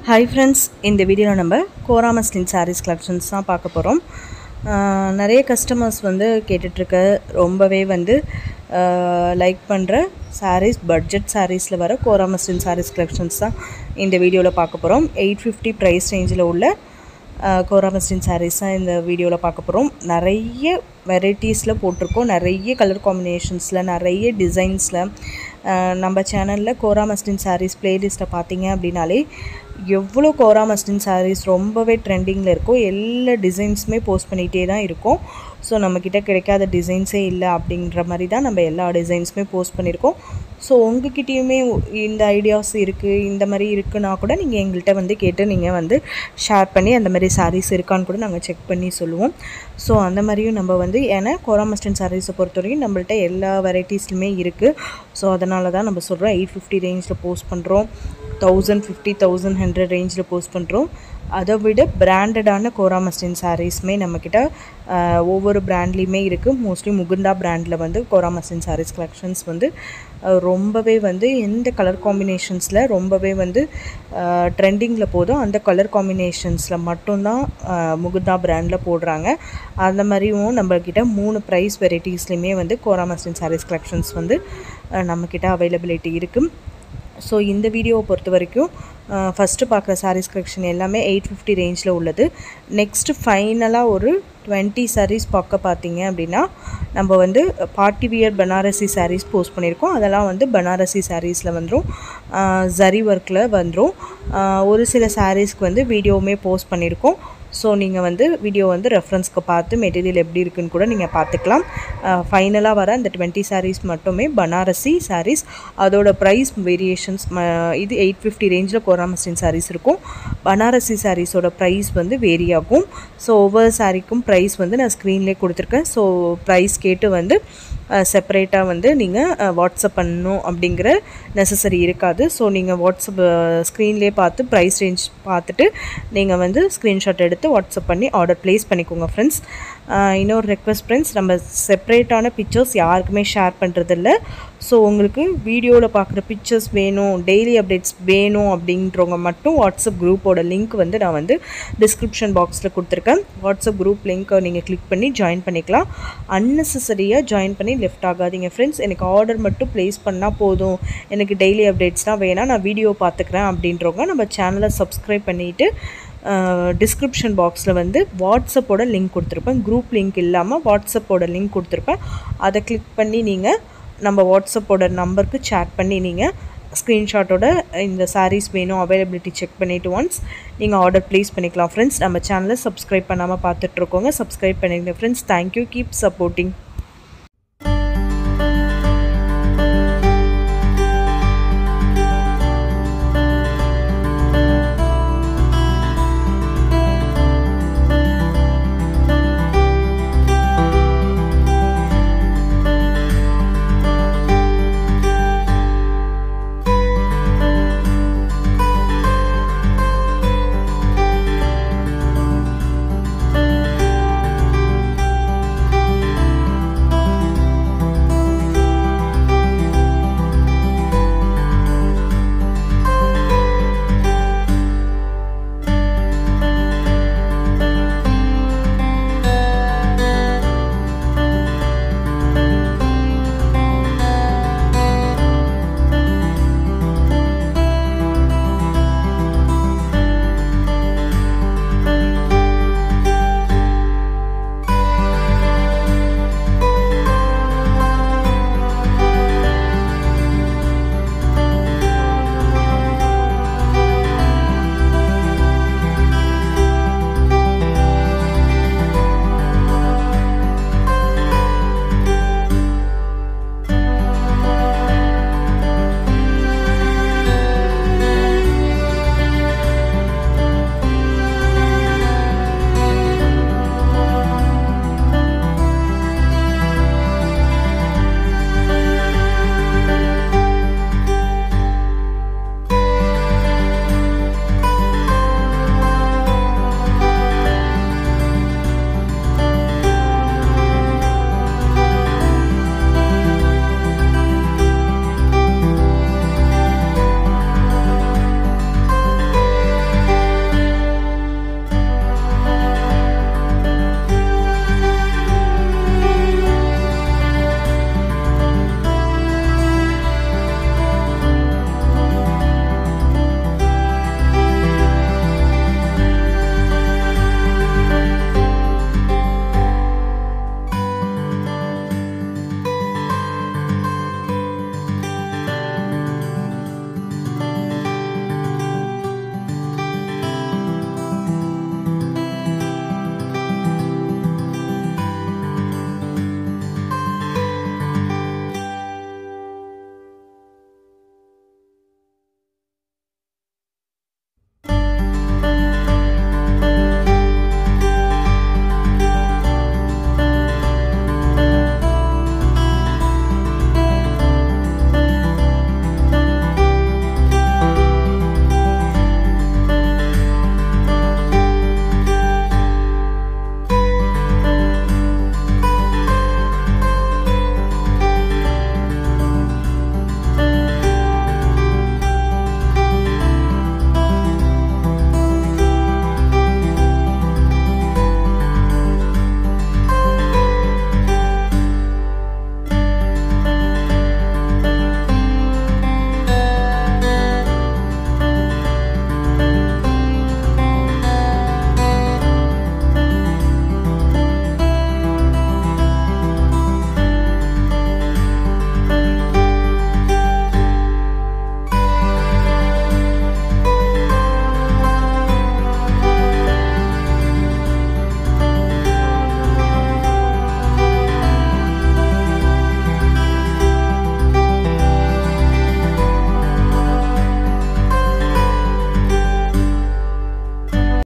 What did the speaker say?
hi friends இந்த வீடியோவில் நம்ம கோரா மஸ்லின் சாரீஸ் கலெக்ஷன்ஸ் தான் பார்க்க போகிறோம் நிறைய கஸ்டமர்ஸ் வந்து கேட்டுட்ருக்க ரொம்பவே வந்து லைக் பண்ணுற சாரீஸ் பட்ஜெட் சாரீஸில் வர கோரா மஸ்லின் சாரீஸ் கலெக்ஷன்ஸ் தான் இந்த வீடியோவில் பார்க்க போகிறோம் எயிட் ஃபிஃப்டி ப்ரைஸ் ரேஞ்சில் உள்ள கோரா மஸ்லின் சாரீஸ் தான் இந்த வீடியோவில் பார்க்க போகிறோம் நிறைய வெரைட்டிஸில் போட்டிருக்கோம் நிறைய கலர் காம்பினேஷன்ஸில் நிறைய டிசைன்ஸில் நம்ம சேனலில் கோரா மஸ்லின் சாரீஸ் ப்ளேலிஸ்ட்டை பார்த்தீங்க அப்படின்னாலே எவ்வளோ கோரா மஸ்லின் சாரீஸ் ரொம்பவே ட்ரெண்டிங்கில் இருக்கோ எல்லா டிசைன்ஸுமே போஸ்ட் பண்ணிகிட்டே தான் இருக்கோம் ஸோ நம்மக்கிட்ட கிடைக்காத டிசைன்ஸே இல்லை அப்படின்ற மாதிரி தான் நம்ம எல்லா டிசைன்ஸுமே போஸ்ட் பண்ணியிருக்கோம் ஸோ உங்ககிட்டயுமே இந்த ஐடியாஸ் இருக்குது இந்த மாதிரி இருக்குன்னா கூட நீங்கள் எங்கள்கிட்ட வந்து கேட்டு நீங்கள் வந்து ஷேர் பண்ணி அந்த மாதிரி சாரீஸ் இருக்கான்னு கூட நாங்கள் செக் பண்ணி சொல்லுவோம் ஸோ அந்த மாதிரியும் நம்ம வந்து ஏன்னா கோரா மஸ்டன் சாரீஸை பொறுத்த வரைக்கும் நம்மள்ட்ட எல்லா வெரைட்டிஸ்லையுமே இருக்குது ஸோ அதனால தான் நம்ம சொல்கிறோம் எயிட் ஃபிஃப்டி ரேஞ்சில் போஸ்ட் பண்ணுறோம் தௌசண்ட் ஃபிஃப்டி தௌசண்ட் ஹண்ட்ரட் ரேஞ்சில் போஸ்ட் பண்ணுறோம் அதை விட பிராண்டடான கோரா மஸ்டின் சாரீஸுமே நம்மக்கிட்ட ஒவ்வொரு பிராண்ட்லேயுமே இருக்குது மோஸ்ட்லி முகுந்தா பிராண்டில் வந்து கோரா மஸ்டின் சாரீஸ் கலெக்ஷன்ஸ் வந்து ரொம்பவே வந்து எந்த கலர் காம்பினேஷன்ஸில் ரொம்பவே வந்து ட்ரெண்டிங்கில் போதும் அந்த கலர் காம்பினேஷன்ஸில் மட்டும்தான் முகுந்தா பிராண்டில் போடுறாங்க அந்த மாதிரியும் நம்மக்கிட்ட மூணு ப்ரைஸ் வெரைட்டிஸ்லையுமே வந்து கோரா மஸ்டின் சாரீஸ் கலெக்ஷன்ஸ் வந்து நம்மக்கிட்ட அவைலபிலிட்டி இருக்குது ஸோ இந்த வீடியோவை பொறுத்த வரைக்கும் ஃபஸ்ட்டு பார்க்குற சாரீஸ் கலெக்ஷன் எல்லாமே எயிட் ஃபிஃப்டி ரேஞ்சில் உள்ளது நெக்ஸ்ட்டு ஃபைனலாக ஒரு டுவெண்ட்டி சாரீஸ் பார்க்க பார்த்தீங்க அப்படின்னா நம்ம வந்து party wear Banarasi sarees post பண்ணியிருக்கோம் அதெல்லாம் வந்து பனாரசி சாரீஸில் வந்துடும் ஜரி ஒர்க்கில் வந்துடும் ஒரு சில சாரீஸ்க்கு வந்து வீடியோவுமே போஸ்ட் பண்ணியிருக்கோம் ஸோ நீங்கள் வந்து வீடியோ வந்து ரெஃபரன்ஸ்க்கு பார்த்து மெட்டீரியல் எப்படி இருக்குன்னு கூட நீங்கள் பார்த்துக்கலாம் ஃபைனலாக வர அந்த டுவெண்ட்டி சாரீஸ் மட்டுமே பனாரசி சாரீஸ் அதோட ப்ரைஸ் வேரியேஷன்ஸ் இது எயிட் ஃபிஃப்டி ரேஞ்சில் கோராமஸ்டின் சாரீஸ் இருக்கும் பனாரசி சாரீஸோட ப்ரைஸ் வந்து வேரி ஆகும் ஸோ ஒவ்வொரு சாரீக்கும் ப்ரைஸ் வந்து நான் ஸ்க்ரீன்லேயே கொடுத்துருக்கேன் ஸோ ப்ரைஸ் கேட்டு வந்து செப்பரேட்டாக வந்து நீங்கள் வாட்ஸ்அப் பண்ணணும் அப்படிங்கிற நெசசரி இருக்காது ஸோ நீங்கள் வாட்ஸ்அப் ஸ்க்ரீன்லேயே பார்த்து ப்ரைஸ் ரேஞ்ச் பார்த்துட்டு நீங்கள் வந்து ஸ்க்ரீன்ஷாட் எடுத்து வாட்ஸ்அப் பண்ணி ஆர்டர் ப்ளேஸ் பண்ணிக்கோங்க ஃப்ரெண்ட்ஸ் இன்னொரு ரெக்வஸ்ட் ஃப்ரெண்ட்ஸ் நம்ம செப்பரேட்டான பிக்சர்ஸ் யாருக்குமே ஷேர் பண்ணுறதில்ல ஸோ உங்களுக்கு வீடியோவில் பார்க்குற பிக்சர்ஸ் வேணும் டெய்லி அப்டேட்ஸ் வேணும் அப்படின்றவங்க மட்டும் வாட்ஸ்அப் குரூப்போட லிங்க் வந்து நான் வந்து டிஸ்கிரிப்ஷன் பாக்ஸில் கொடுத்துருக்கேன் வாட்ஸ்அப் குரூப் லிங்க்கை நீங்கள் கிளிக் பண்ணி ஜாயின் பண்ணிக்கலாம் அன்னெசரியாக ஜாயின் பண்ணி லெஃப்ட் ஆகாதீங்க ஃப்ரெண்ட்ஸ் எனக்கு ஆர்டர் மட்டும் ப்ளேஸ் பண்ணால் போதும் எனக்கு டெய்லி அப்டேட்ஸ்லாம் வேணாம் நான் வீடியோ பார்த்துக்கிறேன் அப்படின்றவங்க நம்ம சேனலை சப்ஸ்கிரைப் பண்ணிவிட்டு டிஸ்கிரிப்ஷன் பாக்ஸில் வந்து வாட்ஸ்அப்போட லிங்க் கொடுத்துருப்பேன் குரூப் லிங்க் இல்லாமல் வாட்ஸ்அப்போட லிங்க் கொடுத்துருப்பேன் அதை கிளிக் பண்ணி நீங்கள் நம்ம வாட்ஸ்அப்போட நம்பருக்கு சேட் பண்ணி நீங்கள் ஸ்க்ரீன்ஷாட்டோட இந்த சாரீஸ் வேணும் அவைலபிலிட்டி செக் பண்ணிவிட்டு ஒன்ஸ் நீங்கள் ஆர்டர் ப்ளேஸ் பண்ணிக்கலாம் ஃப்ரெண்ட்ஸ் நம்ம சேனலை சப்ஸ்கிரைப் பண்ணாமல் பார்த்துட்ருக்கோங்க சப்ஸ்கிரைப் பண்ணிடுங்க ஃப்ரெண்ட்ஸ் தேங்க்யூ கீப் சப்போர்ட்டிங்